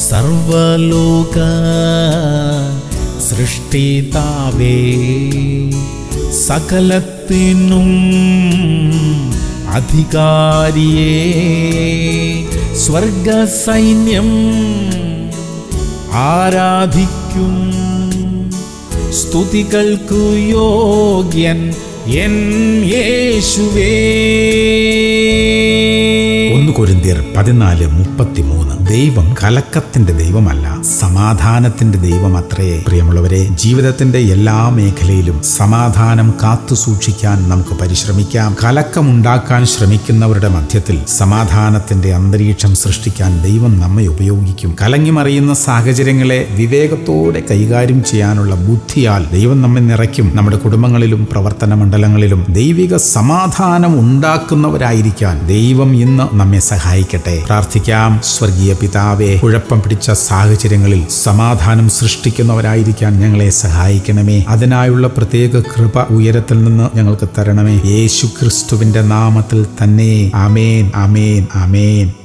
സർവലോക സൃഷ്ടിതാവേ സകലത്തിനും അധികാരിയേ സ്വർഗസൈന്യം ആരാധിക്കും സ്തുതികൾക്കു യോഗ്യൻ എൻ യേശുവേ ഒന്ന് കൊരിന്തിയർ പതിനാല് മുപ്പത്തിമൂന്ന് ദൈവം കലക്കത്തിന്റെ ദൈവമല്ല സമാധാനത്തിന്റെ ദൈവമത്രേ പ്രിയമുള്ളവരെ ജീവിതത്തിന്റെ എല്ലാ മേഖലയിലും സമാധാനം കാത്തു സൂക്ഷിക്കാൻ നമുക്ക് പരിശ്രമിക്കാം കലക്കമുണ്ടാക്കാൻ ശ്രമിക്കുന്നവരുടെ മധ്യത്തിൽ സമാധാനത്തിന്റെ അന്തരീക്ഷം സൃഷ്ടിക്കാൻ ദൈവം നമ്മെ ഉപയോഗിക്കും കലങ്ങിമറിയുന്ന സാഹചര്യങ്ങളെ വിവേകത്തോടെ കൈകാര്യം ചെയ്യാനുള്ള ബുദ്ധിയാൽ ദൈവം നമ്മെ നിറയ്ക്കും നമ്മുടെ കുടുംബങ്ങളിലും പ്രവർത്തന മണ്ഡലങ്ങളിലും ദൈവിക സമാധാനം ഉണ്ടാക്കുന്നവരായിരിക്കാൻ ദൈവം ഇന്ന് നമ്മെ സഹായിക്കട്ടെ പ്രാർത്ഥിക്കാം സ്വർഗീയ പിതാവെ കുഴപ്പം പിടിച്ച സാഹചര്യങ്ങളിൽ സമാധാനം സൃഷ്ടിക്കുന്നവരായിരിക്കാൻ ഞങ്ങളെ സഹായിക്കണമേ അതിനായുള്ള പ്രത്യേക കൃപ ഉയരത്തിൽ നിന്ന് ഞങ്ങൾക്ക് തരണമേ യേശു ക്രിസ്തുവിന്റെ നാമത്തിൽ തന്നെ ആമേൻ ആമേൻ ആമേൻ